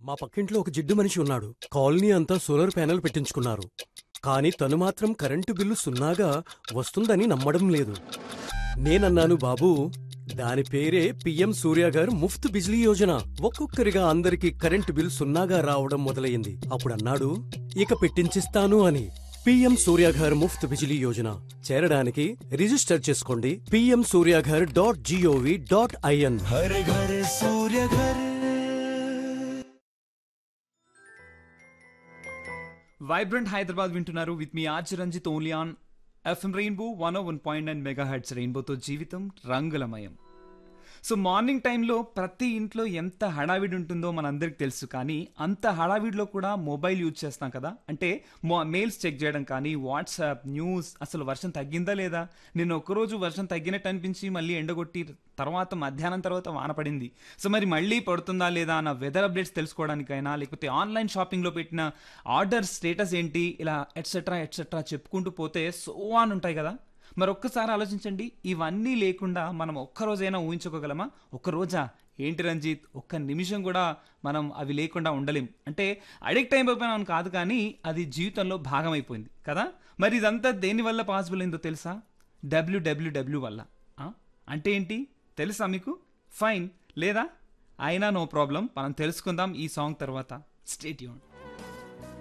మా పక్కింట్లో ఒక జిడ్డు మనిషి ఉన్నాడు కాలనీ అంతా సోలార్ ప్యానెల్ పెట్టించుకున్నారు కానీ తను మాత్రం కరెంటు బిల్లు సున్నాగా వస్తుందని నమ్మడం లేదు నేనన్నాను బాబూ దాని పేరే పిఎం సూర్య గారు ముఫ్త్ బిజ్లీ యోజన ఒక్కొక్కరిగా అందరికి కరెంటు బిల్ సున్నాగా రావడం మొదలయ్యింది అప్పుడు అన్నాడు ఇక పెట్టించిస్తాను అని పిఎం సూర్యాఘర్ ముఫ్త్ బిజిలీ యోజన చేరడానికి రిజిస్టర్ చేసుకోండి PM Suryaghar dot GOV dot IN हर घर सूर्य घर వైబ్రెంట్ హైదరాబాద్ వింటున్నారు విత్ మీ Archi Ranjith only on FM rainbow one one point nine megahertz రెయిన్బోతో జీవితం రంగులమయం సో మార్నింగ్ టైంలో ప్రతి ఇంట్లో ఎంత హడావిడి ఉంటుందో మనందరికి తెలుసు కానీ అంత హడావిడిలో కూడా మొబైల్ యూజ్ చేస్తాం కదా అంటే మెయిల్స్ చెక్ చేయడం కానీ వాట్సాప్ న్యూస్ అసలు వర్షం తగ్గిందా లేదా నేను ఒక్కరోజు వర్షం తగ్గినట్టు అనిపించి మళ్ళీ ఎండగొట్టి తర్వాత మధ్యాహ్నం తర్వాత వాన పడింది సో మరి మళ్ళీ పడుతుందా లేదా అన్న వెదర్ అప్డేట్స్ తెలుసుకోవడానికైనా లేకపోతే ఆన్లైన్ షాపింగ్లో పెట్టిన ఆర్డర్ స్టేటస్ ఏంటి ఇలా ఎట్సెట్రా ఎట్సెట్రా చెప్పుకుంటూ పోతే సో అని ఉంటాయి కదా మరి ఒక్కసారి ఆలోచించండి ఇవన్నీ లేకుండా మనం ఒక్కరోజైనా ఊహించుకోగలమా ఒక్క రోజా ఏంటి రంజిత్ ఒక్క నిమిషం కూడా మనం అవి లేకుండా ఉండలేం అంటే అడిక్ట్ అయిపోయినాం కాదు కానీ అది జీవితంలో భాగమైపోయింది కదా మరి ఇదంతా దేనివల్ల పాసిబుల్ అయిందో తెలుసా డబ్ల్యూడబ్ల్యూడబ్ల్యూ వల్ల ఆ? అంటే ఏంటి తెలుసా మీకు ఫైన్ లేదా అయినా నో ప్రాబ్లం మనం తెలుసుకుందాం ఈ సాంగ్ తర్వాత స్టేట్ యూన్